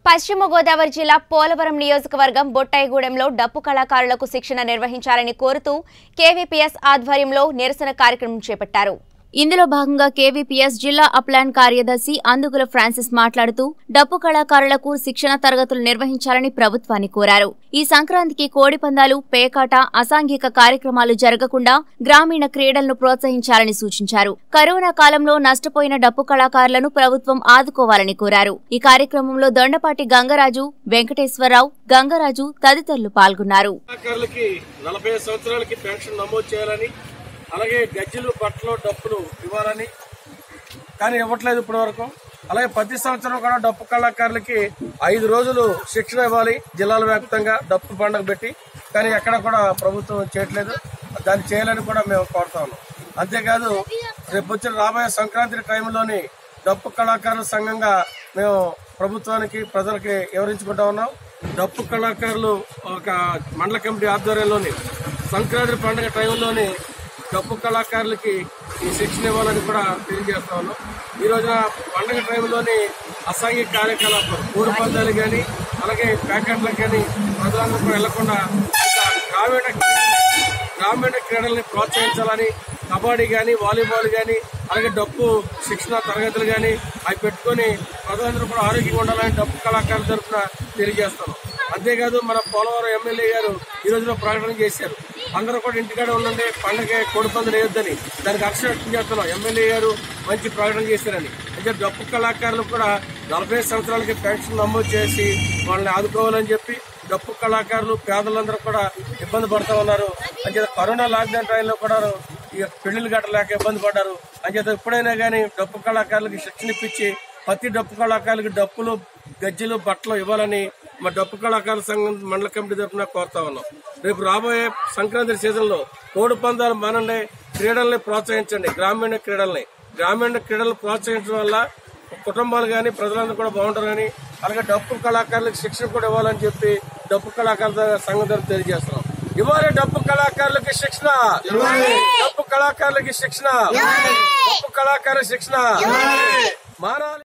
పశ్చిమ గోదావరి జిల్లా పోలవరం నియోజకవర్గం బొట్టాయిగూడెంలో డప్పు కళాకారులకు శిక్షణ నిర్వహించాలని కోరుతూ కేవీపీఎస్ ఆధ్వర్యంలో నిరసన కార్యక్రమం చేపట్టారు ఇందులో భాగంగా కేవీపీఎస్ జిల్లా అప్లాన్ కార్యదర్శి అందుగుల ఫ్రాన్సిస్ మాట్లాడుతూ డప్పు కళాకారులకు శిక్షణ తరగతులు నిర్వహించాలని ప్రభుత్వాన్ని కోరారు ఈ సంక్రాంతికి కోడి పందాలు పేకాట అసాంఘిక కార్యక్రమాలు జరగకుండా గ్రామీణ క్రీడలను ప్రోత్సహించాలని సూచించారు కరోనా కాలంలో నష్టపోయిన డప్పు కళాకారులను ప్రభుత్వం ఆదుకోవాలని కోరారు ఈ కార్యక్రమంలో దొండపాటి గంగరాజు వెంకటేశ్వరరావు గంగరాజు తదితరులు పాల్గొన్నారు కళాకారులకి నలభై ఐదు సంవత్సరాలకి పెన్షన్ నమోదు చేయాలని అలాగే గజ్జలు బట్టలు డప్పులు ఇవ్వాలని కానీ ఇవ్వట్లేదు ఇప్పటి వరకు అలాగే ప్రతి సంవత్సరం కూడా డప్పు కళాకారులకి ఐదు రోజులు శిక్షణ ఇవ్వాలి జిల్లాల వ్యాప్తంగా డప్పు పండుగ పెట్టి కానీ ఎక్కడ కూడా ప్రభుత్వం చేయట్లేదు దాన్ని చేయాలని కూడా మేము కోరుతా ఉన్నాం అంతేకాదు రేపు వచ్చిన రాబోయే సంక్రాంతి టైంలోని డప్పు కళాకారుల సంఘంగా మేము ప్రభుత్వానికి ప్రజలకి వివరించుకుంటా ఉన్నాం డప్పు కళాకారులు ఒక మండల కమిటీ ఆధ్వర్యంలోని సంక్రాంతి పండుగ టైంలోని డప్పు కళాకారులకి ఈ శిక్షణ ఇవ్వాలని కూడా తెలియజేస్తా ఉన్నాం ఈ రోజున పండుగ టైంలోని అసాంఘిక కార్యకలాపాలు ఊరు పందాలు కానీ అలాగే ప్యాకెట్లకు కానీ ప్రజలందరూ కూడా వెళ్లకుండా ఇంకా గ్రామీణ గ్రామీణ క్రీడల్ని ప్రోత్సహించాలని కబడ్డీ కానీ వాలీబాల్ కానీ అలాగే డప్పు శిక్షణ తరగతులు కానీ అవి పెట్టుకొని ప్రజలందరూ కూడా ఆరోగ్యంగా ఉండాలని డప్పు కళాకారుల తరఫున తెలియజేస్తాను అంతేకాదు మన పోలవరం ఎమ్మెల్యే గారు ఈ రోజున ప్రకటన చేశారు అందరూ కూడా ఇంటికాడే ఉండండి పండగ కోడి పందులు వేయొద్దని దానికి అక్షర వ్యక్తం చేస్తున్నాం ఎమ్మెల్యే గారు మంచి ప్రకటన చేశారని అయితే డప్పు కళాకారులు కూడా నలభై సంవత్సరాలకి పెన్షన్ నమోదు చేసి వాళ్ళని ఆదుకోవాలని చెప్పి డప్పు కళాకారులు పేదలందరూ కూడా ఇబ్బంది పడుతూ ఉన్నారు అంచేత కరోనా లాక్డౌన్ టైంలో కూడా ఈ పెళ్లిళ్ళు గట్టలేక ఇబ్బంది పడ్డారు అంచేత ఎప్పుడైనా కానీ డప్పు కళాకారులకి శిక్షణ ఇప్పించి ప్రతి డప్పు కళాకారులకి డప్పులు గజ్జలు బట్టలు ఇవ్వాలని మా డప్పు కళాకారుల సంఘం మండల కమిటీ తరఫున కోరుతా ఉన్నాం రేపు రాబోయే సంక్రాంతి సీజన్ లో కోడి పందాలు మానండి క్రీడల్ని ప్రోత్సహించండి గ్రామీణ క్రీడల్ని గ్రామీణ క్రీడలు ప్రోత్సహించడం వల్ల కుటుంబాలు కానీ ప్రజలందరూ కూడా బాగుంటారని అలాగే డప్పు కళాకారులకు శిక్షణ కూడా ఇవ్వాలని చెప్పి డప్పు కళాకారుల సంఘం తరఫు తెలియజేస్తున్నాం ఇవ్వాలి డప్పు కళాకారులకి శిక్షణ డప్పు కళాకారులకి శిక్షణ డప్పు కళాకారుల శిక్షణ మానాలి